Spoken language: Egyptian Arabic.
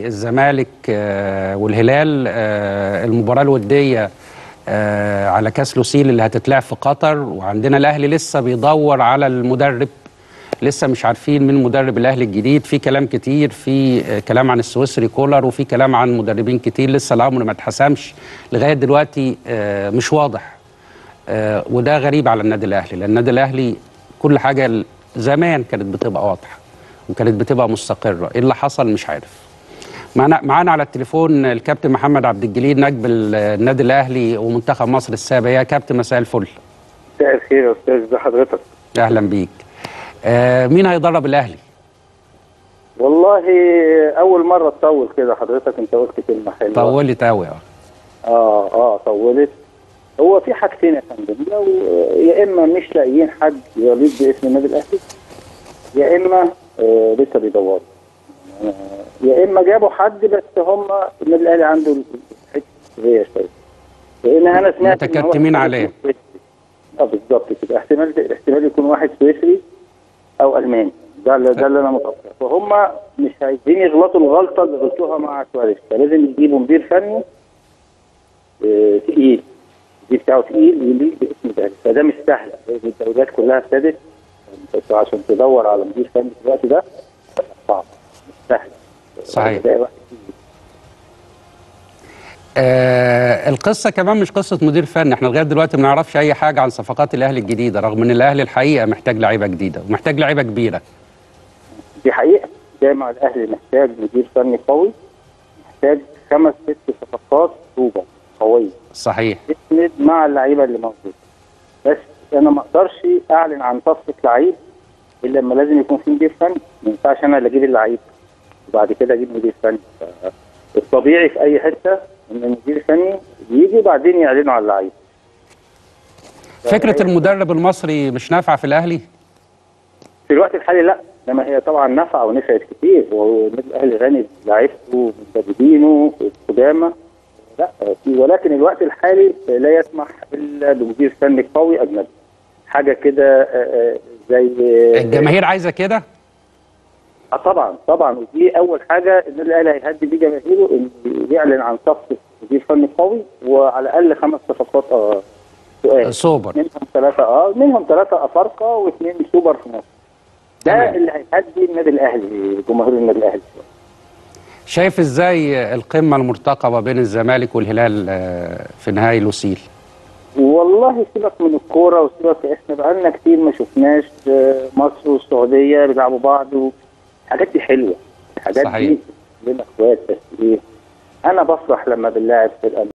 الزمالك آه، والهلال آه، المباراه الوديه آه، على كاس لوسيل اللي هتتلعب في قطر وعندنا الاهلي لسه بيدور على المدرب لسه مش عارفين مين مدرب الاهلي الجديد في كلام كتير في آه، كلام عن السويسري كولر وفي كلام عن مدربين كتير لسه الامر ما اتحسمش لغايه دلوقتي آه، مش واضح آه، وده غريب على النادي الاهلي لان النادي الاهلي كل حاجه ال- زمان كانت بتبقى واضحه وكانت بتبقى مستقره ايه اللي حصل مش عارف معنا معانا على التليفون الكابتن محمد عبد الجليل نجم النادي الاهلي ومنتخب مصر السابق يا كابتن مساء الفل مساء الخير يا استاذ ازي حضرتك اهلا بيك آه مين هيدرب الاهلي والله اول مره تطول كده حضرتك انت قلت كلمه حلوه طولت قوي اه اه اه طولت هو في حاجتين يا فندم لو يا اما مش لاقيين حد يليق باسم النادي الاهلي يا اما آه لسه بيدوروا آه يا اما جابوا حد بس هم النادي الاهلي عنده حته سريه شويه لان انا سمعت إن هو متكتمين احتمال عليه. يكون سويسري. اه بالظبط كده احتمال احتمال يكون واحد سويسري او الماني ده اللي ده اللي انا متوقع فهم مش عايزين يغلطوا الغلطه اللي غلطوها مع سواريز فلازم يجيبوا مدير فني آه، تقيل المدير بتاعه تقيل يليق باسم الاهلي فده مش سهل لان الدوريات كلها ابتدت انت عشان تدور على مدير فني في الوقت ده صعب مش سهل صحيح. تلاقي واحد آه القصه كمان مش قصه مدير فني احنا لغايه دلوقتي ما نعرفش اي حاجه عن صفقات الاهلي الجديده رغم ان الاهلي الحقيقه محتاج لعيبه جديده ومحتاج لعيبه كبيره دي حقيقه جامع الاهلي محتاج مدير فني قوي محتاج خمس ست صفقات سوبر قويه صحيح تسند مع اللعيبه اللي موجوده بس انا ما اقدرش اعلن عن صفقه لعيب الا لما لازم يكون في مدير فني ما ينفعش انا اللي اجيب اللعيب وبعد كده اجيب مدير فني ف- الطبيعي في اي حته ان المدير الفني يجي وبعدين يعلنوا على اللعيب فكره المدرب المصري مش نافعه في الاهلي في الوقت الحالي لا انما هي طبعا نفع ونفعت كتير والنادي الاهلي غني بلعيبته ومدربينه القدامى لا في ولكن الوقت الحالي لا يسمح الا بمدير فني قوي اجنبي حاجه كده آه، آه، زي الجماهير عايزه كده اه طبعا طبعا ودي اول حاجه النادي الاهلي هيهدي بيه جماهيره انه يعلن عن صفقه مدير فني قوي وعلى الاقل خمس صفقات اه سؤال سوبر منهم ثلاثه اه منهم ثلاثه افارقه واثنين سوبر في مصر ده تمام. اللي هيهدي النادي الاهلي جمهور النادي الاهلي شايف ازاي القمه المرتقبه بين الزمالك والهلال آه، في نهائي لوسيل والله سيبك من الكوره وسيبك احنا بقالنا كتير ما شفناش آه، مصر والسعوديه بيلعبوا بعض الحاجات دي حلوه الحاجات صحيح. دي لنا اخوات بس ايه انا بفرح لما بنلاعب فرقه من